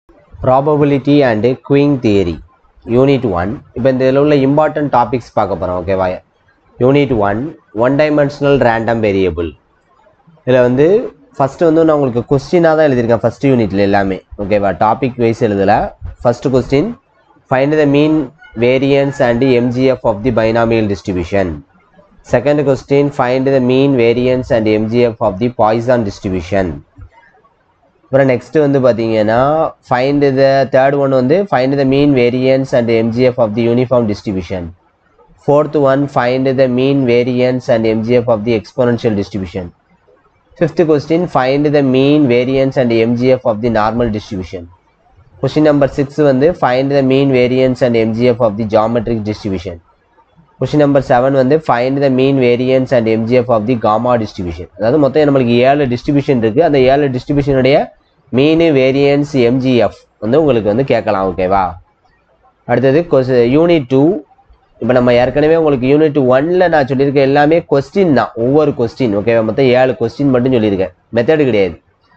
Probability and queueing theory unit one இப்போ இந்த இதில் உள்ள இம்பார்ட்டன்ட் டாபிக்ஸ் பார்க்க போகிறோம் ஓகேவா unit one one dimensional random variable இதில் வந்து ஃபஸ்ட்டு வந்து நான் உங்களுக்கு கொஸ்டினாக தான் எழுதியிருக்கேன் ஃபஸ்ட் யூனிட்ல எல்லாமே ஓகேவா டாபிக் வைஸ் எழுதலை first question find the mean variance and MGF of the binomial distribution second question find the mean variance and MGF of the Poisson distribution அப்புறம் நெக்ஸ்ட் வந்து பார்த்தீங்கன்னா ஃபைண்ட் த தேர்ட் ஒன் வந்து find the mean variance and MGF of the uniform distribution fourth one find the mean variance and MGF of the exponential distribution fifth question find the mean variance and MGF of the normal distribution question number six வந்து find the mean variance and MGF of the geometric distribution question number seven வந்து find the mean variance and MGF of the gamma distribution அதாவது மொத்தம் நம்மளுக்கு ஏழு distribution இருக்குது அந்த ஏழு டிஸ்ட்ரிபியூஷனுடைய மீன் variance MGF வந்து உங்களுக்கு வந்து கேட்கலாம் ஓகேவா அடுத்தது கொஸ் யூனிட் டூ இப்போ நம்ம ஏற்கனவே உங்களுக்கு யூனிட் ஒன்ல நான் சொல்லியிருக்கேன் எல்லாமே கொஸ்டின் தான் ஒவ்வொரு கொஸ்டின் ஓகேவா மொத்தம் ஏழு கொஸ்டின் மட்டும் சொல்லியிருக்கேன் மெத்தடு கிடையாது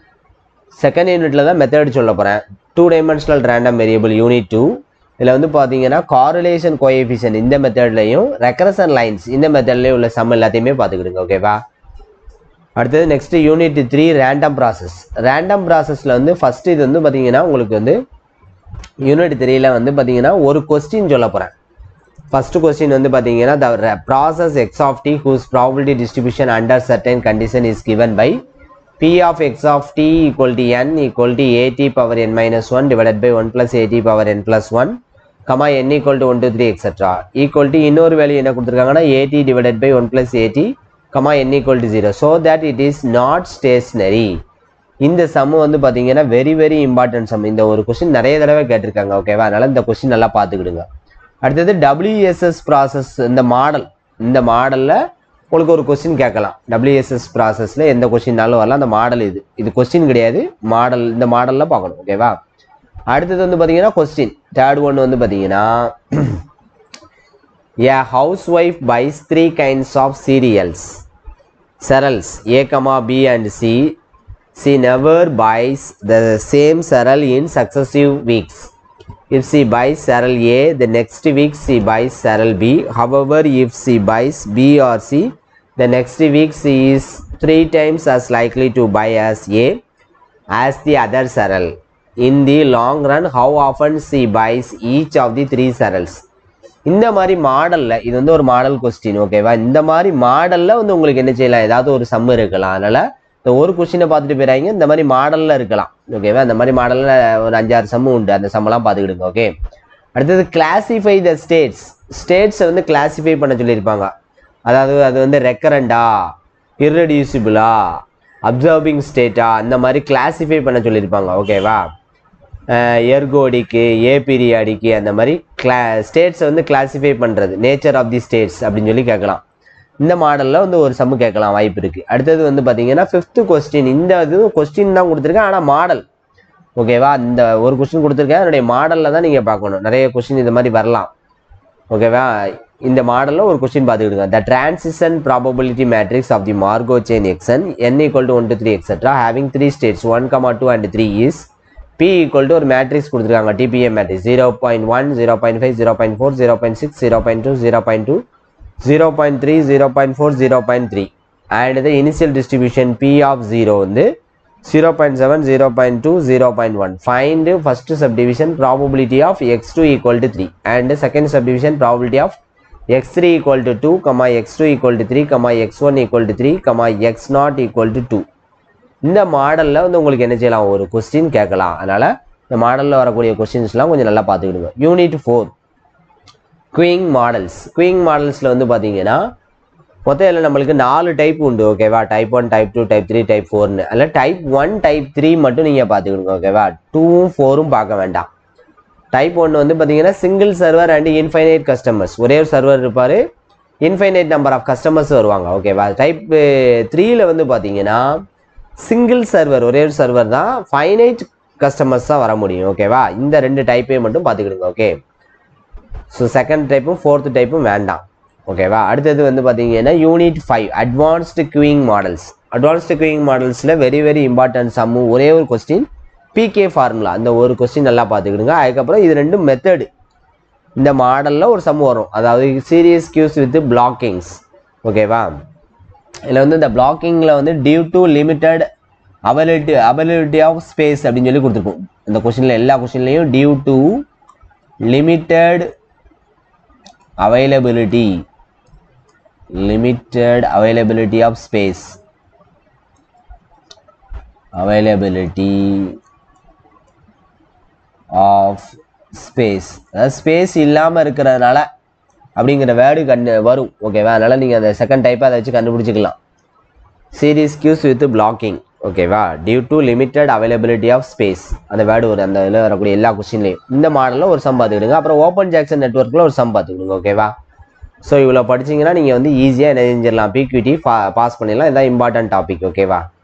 செகண்ட் யூனிட்ல தான் மெத்தட் சொல்ல போகிறேன் two dimensional random variable unit two இதில் வந்து பார்த்தீங்கன்னா காரிலேஷன் கோஎஃபிஷியன் இந்த மெத்தட்லையும் ரெக்கரசன் லைன்ஸ் இந்த மெத்தட்லையும் உள்ள சம் எல்லாத்தையுமே பார்த்துக்கிடுங்க ஓகேவா அடுத்தது next unit three random process random ப்ராசஸில் வந்து ஃபர்ஸ்ட் இது வந்து பார்த்தீங்கன்னா உங்களுக்கு வந்து யூனிட் த்ரீல வந்து பார்த்தீங்கன்னா ஒரு கொஸ்டின் சொல்ல போகிறேன் ஃபர்ஸ்ட் கொஸ்டின் வந்து பார்த்தீங்கன்னா the process X of t whose probability distribution under certain condition is given by p of x of t equal to n equal to at power n minus 1 divided by 1 plus at power n plus 1 comma n equal to 1 to 3 etc equal to இன்னொரு value என்ன கொடுத்துருக்காங்கன்னா at divided by 1 plus at comma n equal to 0 so that it is not stationary இந்த sum வந்து பார்த்தீங்கன்னா very very important some இந்த ஒரு question நிறைய தடவை கேட்டிருக்காங்க ஓகேவா அதனால இந்த கொஸ்டின் நல்லா பார்த்துக்கிடுங்க அடுத்தது டபிள்யூஎஸ்எஸ் ப்ராசஸ் இந்த மாடல் இந்த மாடலில் உங்களுக்கு ஒரு கொஸ்டின் கேட்கலாம் டபிள்யூஎஸ்எஸ் ப்ராசஸில் எந்த கொஸ்டின்னாலும் வரலாம் அந்த மாடல் இது இது கொஸ்டின் கிடையாது மாடல் இந்த மாடலில் பார்க்கணும் ஓகேவா அடுத்தது வந்து பார்த்தீங்கன்னா கொஸ்டின் தேர்ட் ஒன் வந்து பார்த்தீங்கன்னா a housewife buys three kinds of cereals cereals A comma B and C C never buys the same cereal in successive weeks If she buys cereal A, the next week she buys cereal B. However, if she buys B or C, the next week she is three times as likely to buy as A as the other cereal. In the long run, how often she buys each of the three cereals? இந்த மாதிரி மாடலில் இது வந்து ஒரு model question ஓகேவா இந்த மாதிரி மாடலில் வந்து உங்களுக்கு என்ன செய்யலாம் ஏதாவது ஒரு சம் இருக்கலாம் அதனால் இந்த ஒரு கொஸ்டினை பார்த்துட்டு போயிடாங்க இந்த மாதிரி மாடலில் இருக்கலாம் ஓகேவா இந்த மாதிரி மாடலில் ஒரு அஞ்சாறு சம்மு உண்டு அந்த சம்மெல்லாம் பார்த்துக்கிடுங்க ஓகே அடுத்தது கிளாசிஃபை த ஸ்டேட்ஸ் ஸ்டேட்ஸை வந்து கிளாசிஃபை பண்ண சொல்லியிருப்பாங்க அதாவது அது வந்து ரெக்கரண்டா இர்ரெடியூசிபிளா அப்சர்விங் ஸ்டேட்டா அந்த மாதிரி கிளாசிஃபை பண்ண சொல்லியிருப்பாங்க ஓகேவா எர்கோடிக்கு ஏ பீரியாடிக்கு அந்த மாதிரி கிளா ஸ்டேட்ஸை வந்து கிளாசிஃபை பண்ணுறது நேச்சர் ஆஃப் தி ஸ்டேட்ஸ் அப்படின்னு சொல்லி கேட்கலாம் இந்த மாடலில் வந்து ஒரு சம்மு கேட்கலாம் வாய்ப்பு இருக்குது அடுத்தது வந்து பார்த்தீங்கன்னா ஃபிஃப்த்து கொஸ்டின் இந்த இது கொஸ்டின் தான் கொடுத்துருக்கேன் ஆனால் மாடல் ஓகேவா இந்த ஒரு கொஸ்டின் கொடுத்துருக்கேன் அதனுடைய மாடலில் தான் நீங்கள் பார்க்கணும் நிறைய கொஸ்டின் இந்த மாதிரி வரலாம் ஓகேவா இந்த மாடலில் ஒரு கொஸ்டின் பார்த்துக்கிடுங்க the transition probability matrix of the Markov chain X n n equal to one two three etcetera having three states one comma two and three is P equal to ஒரு மேட்ரிக்ஸ் கொடுத்துருக்காங்க TPM matrix zero point one zero point five zero point four zero point six zero point two zero point two 0.3 0.4 0.3 and the initial distribution p of 0 வந்து 0.7 0.2 0.1 find first subdivision probability of x2 equal to 3 and second subdivision probability of x3 equal to 2 comma x2 equal to 3 comma x1 equal to 3 comma x0 equal to 2 இந்த மாடலில் வந்து உங்களுக்கு என்ன செய்யலாம் ஒரு question கேட்கலாம் அதனால் இந்த மாடலில் வரக்கூடிய கொஸ்டின்ஸ்லாம் கொஞ்சம் நல்லா பார்த்துக்கிடுங்க unit four queueing models queueing மாடல்ஸில் வந்து பார்த்தீங்கன்னா மொத்தம் இதில் நம்மளுக்கு நாலு டைப் உண்டு ஓகேவா type one type two type three type ஃபோர்னு அதில் டைப் ஒன் டைப் த்ரீ மட்டும் நீங்கள் பார்த்துக்கிடுங்க ஓகேவா டூவும் ஃபோரும் பார்க்க வேண்டாம் டைப் ஒன் வந்து பார்த்தீங்கன்னா single server and infinite customers ஒரே ஒரு சர்வர் இருப்பார் இன்ஃபைனைட் நம்பர் ஆஃப் கஸ்டமர்ஸ் வருவாங்க ஓகேவா டைப் த்ரீல வந்து பார்த்தீங்கன்னா சிங்கிள் சர்வர் ஒரே ஒரு சர்வர் தான் ஃபைனைட் கஸ்டமர்ஸ் தான் வர முடியும் ஓகேவா இந்த ரெண்டு டைப்பையும் மட்டும் பார்த்துக்கிடுங்க ஓகே ஸோ செகண்ட் டைப்பும் ஃபோர்த் டைப்பும் வேண்டாம் ஓகேவா அடுத்தது வந்து பார்த்தீங்கன்னா unit five advanced queueing models advanced queueing மாடல்ஸில் வெரி வெரி இம்பார்ட்டன்ட் சம்மு ஒரே ஒரு கொஸ்டின் பிகே ஃபார்முலா இந்த ஒரு கொஸ்டின் நல்லா பார்த்துக்கிடுங்க அதுக்கப்புறம் இது ரெண்டும் மெத்தடு இந்த மாடலில் ஒரு சம் வரும் அதாவது சீரியஸ் கியூஸ் வித் பிளாக்கிங்ஸ் ஓகேவா இதில் வந்து இந்த பிளாக்கிங்கில் வந்து due to limited availability availability of space அப்படின்னு சொல்லி கொடுத்துருப்போம் இந்த கொஷினில் எல்லா கொஷின்லையும் due to limited availability limited availability of space availability of space அதாவது ஸ்பேஸ் இல்லாமல் இருக்கிறதுனால அப்படிங்கிற வேர்டு கண்டு வரும் ஓகேவா அதனால் நீங்கள் அந்த செகண்ட் டைப்பை அதை வச்சு கண்டுபிடிச்சிக்கலாம் சீரிஸ் கியூஸ் வித் பிளாக்கிங் ஓகேவா due to limited availability of space அந்த வேர்டு ஒரு அந்த இதில் வரக்கூடிய எல்லா கொஸ்டின்லையும் இந்த மாடலில் ஒரு சம் பார்த்துக்கிடுங்க அப்புறம் ஓப்பன் ஜாக்சன் நெட்ஒர்க்கில் ஒரு சம் பார்த்துக்கிடுங்க ஓகேவா ஸோ இவ்வளோ படிச்சீங்கன்னா நீங்கள் வந்து ஈஸியாக என்ன செஞ்சிடலாம் பிக்யூட்டி பா பாஸ் பண்ணிடலாம் இதான் இம்பார்ட்டன்ட் டாபிக் ஓகேவா